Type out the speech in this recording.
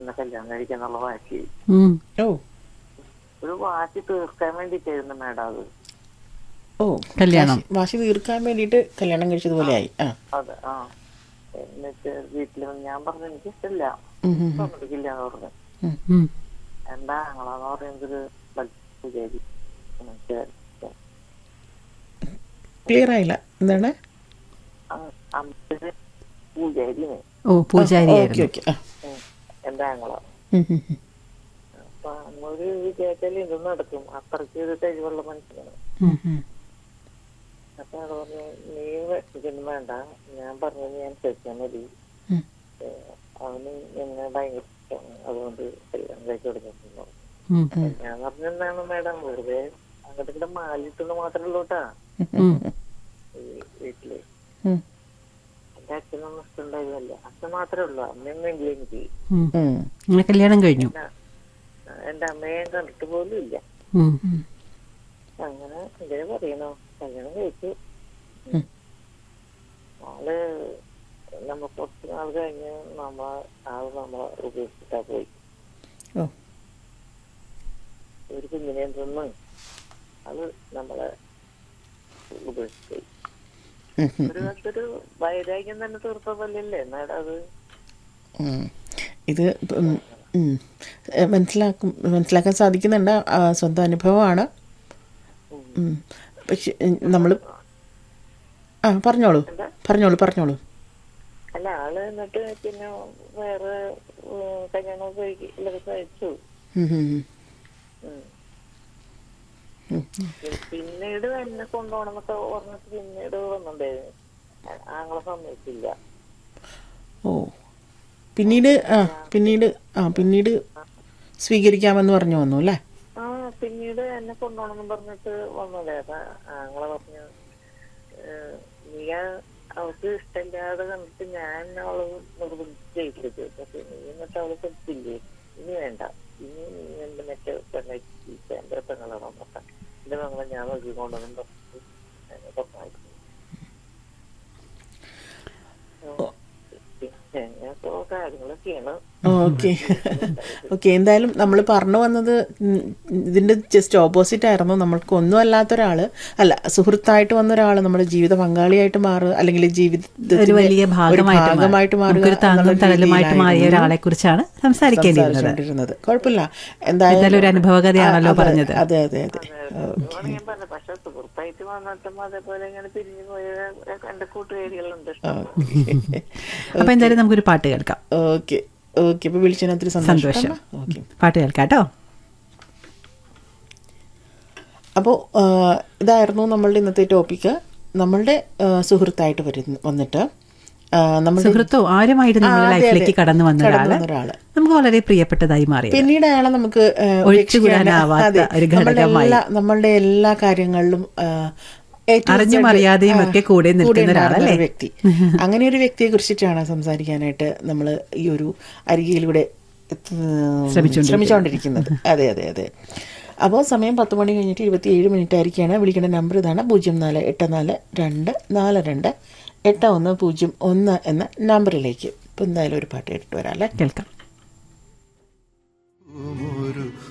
എന്നെ കല്യാണം കഴിക്കാന്നുള്ള വാശി ഉം. ഓ ഒരു വാശി തീർക്കാൻ വേണ്ടിട്ടായിരുന്നു മേഡം അത് ഓ കല്യാണം. വാശി- വാശി തീർക്കാൻ വേണ്ടിയിട്ട് കല്യാണം കഴിച്ചതുപോലെ ആയി ആ അതെ ആ എന്നിട്ട് വീട്ടില് വന്ന് ഞാൻ പറഞ്ഞു എനിക്ക് ഇഷ്ടമില്ല ഉം, ഉം, സമ്മതിക്കില്ല എന്ന് പറഞ്ഞു ഉം. എന്താ ഞങ്ങളാന്ന് പറയുന്നത് ഒരു വിചാരി ക്ലിയർ ആയില്ല എന്താണ് അമ്പത് പൂജാരിനെ ഓ പൂജാരി ഓക്കെ ആയിരുന്നു ഓക്കെ ആ എന്താ ഞങ്ങളാ ഉം, ഉം, ഉം. അപ്പൊ നമ്മളൊരു വിചാരിച്ചാൽ ഇതൊന്നും നടക്കും അത്രയ്ക്ക് ഒരു കഴിവുള്ള മനുഷ്യനാണ് ഉം, ഉം. അപ്പൊ അയാള് പറഞ്ഞു നീ വിഷമിക്കൊന്നും വേണ്ട ഞാൻ പറഞ്ഞത് ഞാൻ അനുസരിച്ചാൽ മതി ഉം. ഏഹ് അവന് എന്നെ ഭയങ്കര ഇഷ്ടമാണ് അതുകൊണ്ട് കല്യാണം കഴിച്ചു കൊടുക്കുന്നു ഉം. ഞാൻ പറഞ്ഞെന്താണ് മേഡം വെറുതെ അങ്ങോട്ട് ഇങ്ങോട്ട് മാലിട്ടെന്ന് മാത്രമേ ഉള്ളൂ കേട്ടാ ഉം. ഈ വീട്ടില് ഉം, എന്റെ അച്ഛനൊന്നും ഇഷ്ടമുണ്ടായിരുന്നല്ല അച്ഛൻ മാത്രമേ ഉള്ളൂ അമ്മയൊന്നും ഇല്ല എനിക്ക് ഉം. ഉം. നിങ്ങളെ കല്യാണം കഴിഞ്ഞു ആ, എന്റെ അമ്മയെ കണ്ടിട്ട് പോലും ഇല്ല ഉം. അങ്ങനെ ഇങ്ങനെ പറയണോ കല്യാണം കഴിച്ചു ഉം. ആള് നമ്മ കുറച്ച് നാൾ കഴിഞ്ഞ് നമ്മ ആള് നമ്മളെ ഉപേക്ഷിച്ചിട്ടാ പോയി ഓ ഒരു കുഞ്ഞിനെ തിന്ന് അത് നമ്മളെ ഉപേക്ഷിച്ചു പോയി ഉം, ഉം, ഒരു കാലത്തൊരു വൈരാഗ്യം തന്നെ തീർത്തതല്ലേ മേഡം അത് ഉം. ഇത് ഉം, ഉം. ഏ, മനസ്സിലാക്കും മനസ്സിലാക്കാൻ സാധിക്കുന്നുണ്ട് ആ, സ്വന്തം അനുഭവമാണ് ഉം. പക്ഷെ നമ്മൾ ആ പറഞ്ഞോളൂ പറഞ്ഞോളൂ പറഞ്ഞോളൂ അല്ല ആള് എന്നിട്ട് പിന്നെ വേറെ ഉം, കല്യാണം കഴിക്കില്ലൊക്കെ കഴിച്ചു ഉം, ഉം, ഉം. ഉം. പിന്നീട് എന്നെ കൊണ്ടുപോകണമെന്നൊക്കെ പറഞ്ഞിട്ട് പിന്നീട് വന്നിട്ടുണ്ടായിരുന്നു ആങ്ങളെ സമ്മതിച്ചില്ല ഓ പിന്നീട് ആ പിന്നീട് ആ പിന്നീട് സ്വീകരിക്കാമെന്ന് പറഞ്ഞു വന്നു അല്ലേ ആ പിന്നീട് എന്നെ കൊണ്ടുപോകണമെന്ന് പറഞ്ഞിട്ട് വന്നതേ അപ്പൊ ആങ്ങളെ പറഞ്ഞു ഏഹ്, നീ ആ- അവൾക്ക് ഇഷ്ടമില്ലാതെ കണ്ടിട്ട് ഞാൻ അവള് നിർബന്ധിച്ചത് പക്ഷെ നീ എന്നിട്ട് അവള് കൊടുത്തില്ലേ ഇനി വേണ്ട ഇനി നീ എന്റെ മറ്റേ പെണ്ണി എന്റെ പെങ്ങളെ നോക്കട്ടെ എന്റെ പെങ്ങളെ ഞാൻ നോക്കിക്കൊണ്ടെന്നും പറഞ്ഞു എന്നെ പറഞ്ഞയച്ചു. പിന്നെ ഇപ്പൊ കാര്യങ്ങളൊക്കെയാണ് ഓക്കെ ഓക്കെ എന്തായാലും നമ്മൾ പറഞ്ഞു വന്നത് ഉം, ഇതിന്റെ ജസ്റ്റ് ഓപ്പോസിറ്റ് ആയിരുന്നു നമ്മൾക്ക് ഒന്നും അല്ലാത്ത ഒരാള് അല്ല സുഹൃത്തായിട്ട് വന്ന ഒരാൾ നമ്മുടെ ജീവിത പങ്കാളിയായിട്ട് മാറുക അല്ലെങ്കിൽ ജീവിതത്തിന്റെ ഒരു വലിയ ഭാഗമായിട്ട് മാറി. ഭാഗമായിട്ട് മാറുക നമുക്കൊരു താങ്ങും എന്നുള്ള തണലുമായിട്ട് മാറിയ രീതിയിലായിരുന്നു ഒരാളെ കുറിച്ചാണ് സംസാരിക്കേണ്ടിയിരുന്നത് സംസാരിച്ചുകൊണ്ടിരുന്നത് കുഴപ്പമില്ല എന്തായാലും ഒരു അനുഭവകഥയാണല്ലോ ആ, അതെ, പറഞ്ഞത്. അതെ അതെ അതെ അതുകൊണ്ടാണ് ഞാൻ പറഞ്ഞത് പക്ഷെ സുഹൃത്തായിട്ട് വന്നിട്ടും അതേപോലെ ഇങ്ങനെ പിരിഞ്ഞു പോയ എന്റെ കൂട്ടുകാരികളുണ്ട് ഇഷ്ടം അപ്പൊ എന്തായാലും നമുക്കൊരു പാട്ട് കേൾക്കാം ഓക്കെ ഓക്കെ അപ്പൊ വിളിച്ചതിന് ഒത്തിരി സന്തോഷം സന്തോഷം ഓക്കെ പാട്ട് കേൾക്കാം കേട്ടോ അപ്പോൾ ഇതായിരുന്നു നമ്മളുടെ ഇന്നത്തെ ടോപ്പിക്ക് നമ്മളുടെ ആ, സുഹൃത്തായിട്ട് വരുന്ന വന്നിട്ട് ആ, നമ്മളുടെ സുഹൃത്തോ ആരുമായിട്ട് നമ്മുടെ ആ, അതെ, ലൈഫിലേക്ക് അതെ. കടന്നു വന്ന കടന്നു ഒരാള് വന്ന ഒരാള്. നമുക്ക് വളരെ പ്രിയപ്പെട്ടതായി മാറി പിന്നീട് അയാളെ നമുക്ക് ആ, ഒഴിച്ചുകൂടാനാവാത്ത ഉപേക്ഷിക്കാന് ഒരു അതെ, നമ്മളുടെ ഘടകമായി. എല്ലാ നമ്മളുടെ എല്ലാ കാര്യങ്ങളിലും ആ, A to Z അറിഞ്ഞും അറിയാതെയും ആ, ഒക്കെ കൂടെ നിൽക്കുന്ന ഉണ്ടായിരുന്ന ഒരാളല്ലേ? ഒരു വ്യക്തി അങ്ങനെ ഒരു വ്യക്തിയെ കുറിച്ചിട്ടാണ് സംസാരിക്കാനായിട്ട് നമ്മൾ ഈ ഒരു അരികയിലൂടെ എത്ത- ശ്രമിച്ചുകൊണ്ടിരിക്കുന്നത്. ശ്രമിച്ചുകൊണ്ടിരിക്കുന്നത് അതെ അതെ അതെ അപ്പോൾ സമയം പത്ത് മണി കഴിഞ്ഞിട്ട് ഇരുപത്തിയേഴ് മിനിറ്റ് ആയിരിക്കുകയാണ് വിളിക്കേണ്ട നമ്പർ ഇതാണ് പൂജ്യം നാല് എട്ട് നാല് രണ്ട് നാല് രണ്ട് എട്ട് ഒന്ന് പൂജ്യം ഒന്ന് എന്ന നമ്പറിലേക്ക് ഇപ്പം എന്തായാലും ഒരു പാട്ട് കേട്ടിട്ട് വരാം അല്ലേ കേൾക്കാം ഒരു